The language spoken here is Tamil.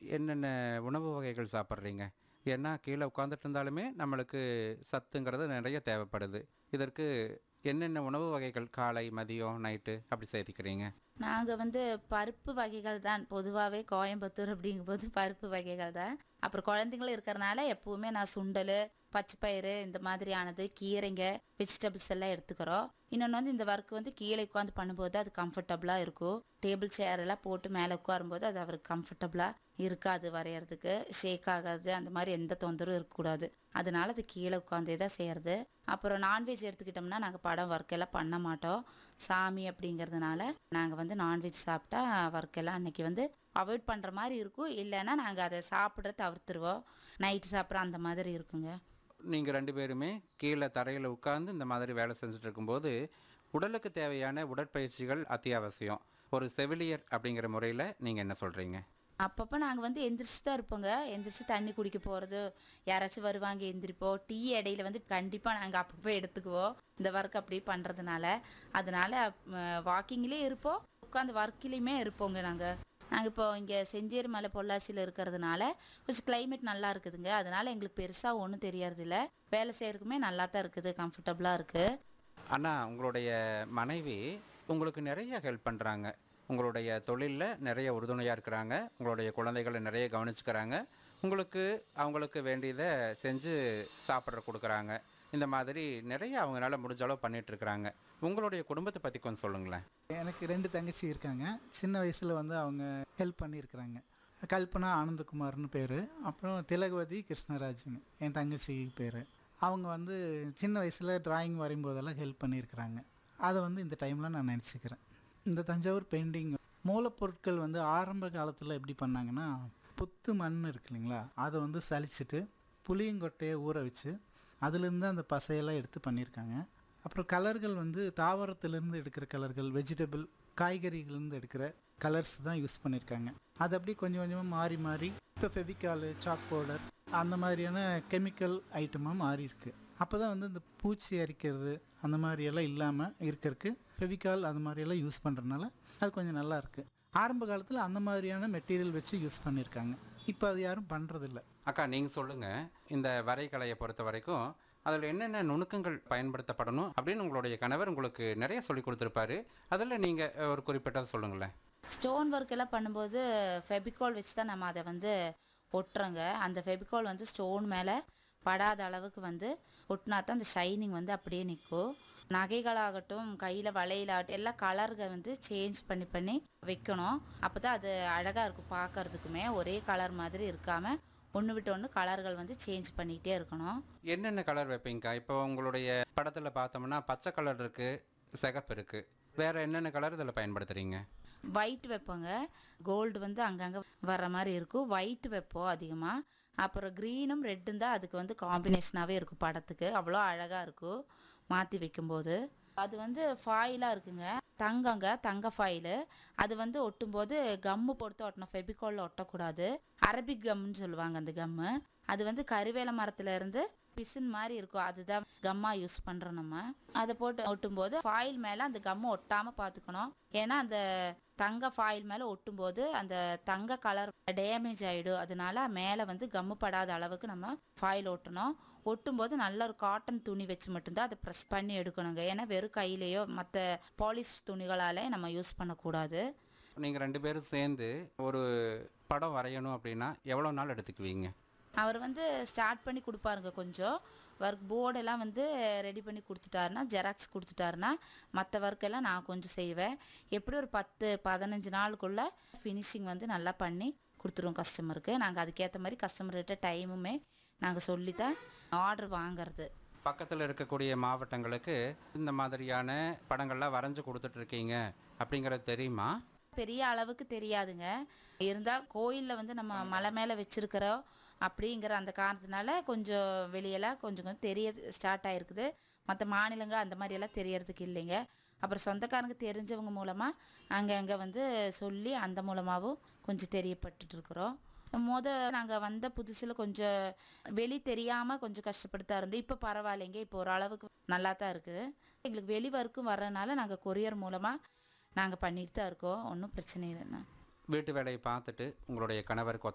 என்னென்ன உணவு வகைகள் சாப்பிட்றீங்க ஏன்னா கீழே உட்காந்துட்டு இருந்தாலுமே நம்மளுக்கு சத்துங்கிறது நிறைய தேவைப்படுது இதற்கு என்னென்ன உணவு வகைகள் காலை மதியம் நைட்டு அப்படி சேர்த்திக்கிறீங்க நாங்கள் வந்து பருப்பு வகைகள் தான் பொதுவாகவே கோயம்புத்தூர் அப்படிங்கும்போது பருப்பு வகைகள் தான் அப்புறம் குழந்தைங்களும் இருக்கிறனால எப்பவுமே நான் சுண்டல் பச்சைப்பயிறு இந்த மாதிரியானது கீரைங்க வெஜிடபிள்ஸ் எல்லாம் எடுத்துக்கிறோம் இன்னொன்று வந்து இந்த ஒர்க் வந்து கீழே உட்காந்து பண்ணும்போது அது கம்ஃபர்டபுளாக இருக்கும் டேபிள் சேர் எல்லாம் போட்டு மேலே உட்காரும்போது அது அவருக்கு கம்ஃபர்டபுளாக இருக்காது வரைகிறதுக்கு ஷேக் ஆகாது அந்த மாதிரி எந்த தொந்தரவும் இருக்கக்கூடாது அதனால அது கீழே உட்காந்தே தான் செய்கிறது அப்புறம் நான்வெஜ் எடுத்துக்கிட்டோம்னா நாங்கள் படம் ஒர்க் எல்லாம் பண்ண மாட்டோம் சாமி அப்படிங்கிறதுனால நாங்கள் வந்து நான்வெஜ் சாப்பிட்டா ஒர்க் எல்லாம் அன்னைக்கு வந்து அவாய்ட் பண்ணுற மாதிரி இருக்கும் இல்லைன்னா நாங்கள் அதை சாப்பிட்ற தவிர்த்துருவோம் நைட்டு சாப்பிட்ற அந்த மாதிரி இருக்குங்க நீங்கள் ரெண்டு பேருமே கீழே தரையில் உட்கார்ந்து இந்த மாதிரி வேலை செஞ்சுட்டு இருக்கும்போது உடலுக்கு தேவையான உடற்பயிற்சிகள் அத்தியாவசியம் ஒரு செவிலியர் அப்படிங்கிற முறையில் நீங்கள் என்ன சொல்கிறீங்க அப்பப்போ நாங்கள் வந்து எந்திரிச்சு தான் இருப்போங்க எந்திரிச்சு தண்ணி குடிக்க போகிறது யாராச்சும் வருவாங்க எந்திரிப்போம் டீ இடையில வந்து கண்டிப்பாக நாங்கள் அப்பப்போ எடுத்துக்குவோம் இந்த ஒர்க் அப்படி பண்ணுறதுனால அதனால வாக்கிங்லேயே இருப்போம் உட்காந்து ஒர்க்கிலையுமே இருப்போங்க நாங்கள் நாங்கள் இப்போ இங்கே செஞ்சேரி மலை பொள்ளாச்சியில் இருக்கிறதுனால கொஞ்சம் கிளைமேட் நல்லா இருக்குதுங்க அதனால எங்களுக்கு பெருசாக ஒன்றும் தெரியறதில்ல வேலை செய்யறதுக்குமே நல்லா தான் இருக்குது கம்ஃபர்டபுளாக இருக்குது அண்ணா உங்களுடைய மனைவி உங்களுக்கு நிறைய ஹெல்ப் பண்ணுறாங்க உங்களுடைய தொழிலில் நிறைய உறுதுணையாக இருக்கிறாங்க உங்களுடைய குழந்தைகளை நிறைய கவனிச்சுக்கிறாங்க உங்களுக்கு அவங்களுக்கு வேண்டியதை செஞ்சு சாப்பிட்ற கொடுக்குறாங்க இந்த மாதிரி நிறைய அவங்களால முடிஞ்ச அளவு பண்ணிட்டு இருக்கிறாங்க உங்களுடைய குடும்பத்தை பற்றி கொஞ்சம் சொல்லுங்களேன் எனக்கு ரெண்டு தங்கச்சி இருக்காங்க சின்ன வயசில் வந்து அவங்க ஹெல்ப் பண்ணியிருக்கிறாங்க கல்பனா ஆனந்தகுமார்னு பேர் அப்புறம் திலகவதி கிருஷ்ணராஜ்னு என் தங்கச்சி பேர் அவங்க வந்து சின்ன வயசில் டிராயிங் வரையும்போதெல்லாம் ஹெல்ப் பண்ணியிருக்கிறாங்க அதை வந்து இந்த டைமில் நான் நினச்சிக்கிறேன் இந்த தஞ்சாவூர் பெயிண்டிங் மூலப்பொருட்கள் வந்து ஆரம்ப காலத்தில் எப்படி பண்ணாங்கன்னா புத்து மண் இருக்கு இல்லைங்களா அதை வந்து சலிச்சிட்டு புளியங்கொட்டையை ஊற வச்சு அதுலேருந்து அந்த பசையெல்லாம் எடுத்து பண்ணியிருக்காங்க அப்புறம் கலர்கள் வந்து தாவரத்திலேருந்து எடுக்கிற கலர்கள் வெஜிடபிள் காய்கறிகள்லேருந்து எடுக்கிற கலர்ஸ் தான் யூஸ் பண்ணியிருக்காங்க அது அப்படியே கொஞ்சம் கொஞ்சமாக மாறி மாறி இப்போ ஃபெவிகாலு சாக் பவுடர் அந்த மாதிரியான கெமிக்கல் ஐட்டமாக மாறி இருக்கு அப்போ தான் வந்து இந்த பூச்சி அரிக்கிறது அந்த மாதிரியெல்லாம் இல்லாமல் இருக்கிறதுக்கு ஃபெவிகால் அது மாதிரியெல்லாம் யூஸ் பண்ணுறதுனால அது கொஞ்சம் நல்லா இருக்குது ஆரம்ப காலத்தில் அந்த மாதிரியான மெட்டீரியல் வச்சு யூஸ் பண்ணியிருக்காங்க இப்போ அது யாரும் பண்ணுறதில்ல அக்கா நீங்கள் சொல்லுங்கள் இந்த வரைகலையை பொறுத்த வரைக்கும் அதில் என்னென்ன நுணுக்கங்கள் பயன்படுத்தப்படணும் அப்படின்னு உங்களுடைய கணவர் உங்களுக்கு நிறைய சொல்லி கொடுத்துருப்பாரு அதில் நீங்கள் ஒரு குறிப்பிட்டதை சொல்லுங்களேன் ஸ்டோன் ஒர்க் எல்லாம் பண்ணும்போது ஃபெபிகால் வச்சு தான் நம்ம அதை வந்து ஒட்டுறோங்க அந்த ஃபெபிகால் வந்து ஸ்டோன் மேலே படாத அளவுக்கு வந்து ஒட்டினா தான் அந்த ஷைனிங் வந்து அப்படியே நிற்கும் நகைகளாகட்டும் கையில் வளையலாகட்டும் எல்லா கலர்கள் வந்து சேஞ்ச் பண்ணி பண்ணி வைக்கணும் அப்போ தான் அது அழகாக இருக்கும் பார்க்கறதுக்குமே ஒரே கலர் மாதிரி இருக்காமல் ஒன்று விட்டு ஒன்று கலர்கள் வந்து சேஞ்ச் பண்ணிகிட்டே இருக்கணும் என்னென்ன கலர் வைப்பீங்கக்கா இப்போ உங்களுடைய படத்தில் பார்த்தோம்னா பச்சை கலர் இருக்குது சிகப்பு இருக்குது வேறு என்னென்ன கலர் இதில் பயன்படுத்துகிறீங்க ஒயிட் வைப்போங்க கோல்டு வந்து அங்கங்கே வர்ற மாதிரி இருக்கும் ஒயிட் வைப்போம் அதிகமாக அப்புறம் க்ரீனும் ரெட்டும் தான் அதுக்கு வந்து காம்பினேஷனாகவே இருக்கும் படத்துக்கு அவ்வளோ அழகாக இருக்கும் மாற்றி வைக்கும்போது அது வந்து ஃபாயிலாக இருக்குங்க தங்கங்க தங்க ஃபாயிலு அது வந்து ஒட்டும்போது கம்மு பொறுத்து ஒட்டணும் ஃபெபிகாலில் ஒட்டக்கூடாது அரபிக் கம்முன்னு சொல்லுவாங்க அந்த கம்மு அது வந்து கருவேல மரத்துல இருந்து பிசின் மாதிரி இருக்கும் அதுதான் கம்மா யூஸ் பண்ணுறோம் நம்ம அதை போட்டு ஒட்டும்போது ஃபாயில் மேலே அந்த கம்மு ஒட்டாமல் பார்த்துக்கணும் ஏன்னா அந்த தங்க ஃபாயில் மேலே ஒட்டும்போது அந்த தங்க கலர் டேமேஜ் ஆகிடும் அதனால மேலே வந்து கம்மு படாத அளவுக்கு நம்ம ஃபாயில் ஒட்டணும் ஒட்டும்போது நல்ல ஒரு காட்டன் துணி வச்சு மட்டும்தான் அதை ப்ரெஸ் பண்ணி எடுக்கணுங்க ஏன்னா வெறும் கையிலையோ மற்ற பாலிஷ் துணிகளாலே நம்ம யூஸ் பண்ணக்கூடாது நீங்கள் ரெண்டு பேரும் சேர்ந்து ஒரு படம் வரையணும் அப்படின்னா எவ்வளோ நாள் எடுத்துக்குவீங்க அவர் வந்து ஸ்டார்ட் பண்ணி கொடுப்பாருங்க கொஞ்சம் ஒர்க் போர்டெல்லாம் வந்து ரெடி பண்ணி கொடுத்துட்டாருன்னா ஜெராக்ஸ் கொடுத்துட்டாருன்னா மற்ற ஒர்க்கெல்லாம் நான் கொஞ்சம் செய்வேன் எப்படி ஒரு பத்து பதினஞ்சு நாளுக்குள்ளே ஃபினிஷிங் வந்து நல்லா பண்ணி கொடுத்துருவோம் கஸ்டமருக்கு நாங்கள் அதுக்கேற்ற மாதிரி கஸ்டமர்கிட்ட டைமுமே நாங்கள் சொல்லி தான் ஆர்டர் வாங்குறது பக்கத்தில் இருக்கக்கூடிய மாவட்டங்களுக்கு இந்த மாதிரியான படங்கள்லாம் வரைஞ்சு கொடுத்துட்டு இருக்கீங்க அப்படிங்கிறது தெரியுமா பெரிய அளவுக்கு தெரியாதுங்க இருந்தால் கோயிலில் வந்து நம்ம மலை மேலே வச்சிருக்கிறோம் அப்படிங்கிற அந்த காரணத்தினால கொஞ்சம் வெளியெல்லாம் கொஞ்சம் கொஞ்சம் தெரிய ஸ்டார்ட் ஆயிருக்குது மற்ற மாநிலங்க அந்த மாதிரியெல்லாம் தெரியறதுக்கு இல்லைங்க அப்புறம் சொந்தக்காரங்க தெரிஞ்சவங்க மூலமாக அங்கே அங்கே வந்து சொல்லி அந்த மூலமாகவும் கொஞ்சம் தெரியப்பட்டுட்டு இருக்கிறோம் முத நாங்கள் வந்த புதுசில் கொஞ்சம் வெளி தெரியாமல் கொஞ்சம் கஷ்டப்பட்டு தான் இருந்தோம் இப்போ பரவாயில்லைங்க இப்போ ஓரளவுக்கு நல்லா தான் இருக்குது எங்களுக்கு வெளி வரைக்கும் வர்றதுனால நாங்கள் கொரியர் மூலமாக நாங்கள் பண்ணிட்டு தான் இருக்கோம் ஒன்றும் பிரச்சனை இல்லைண்ணா வீட்டு வேலையை பார்த்துட்டு உங்களுடைய கணவருக்கு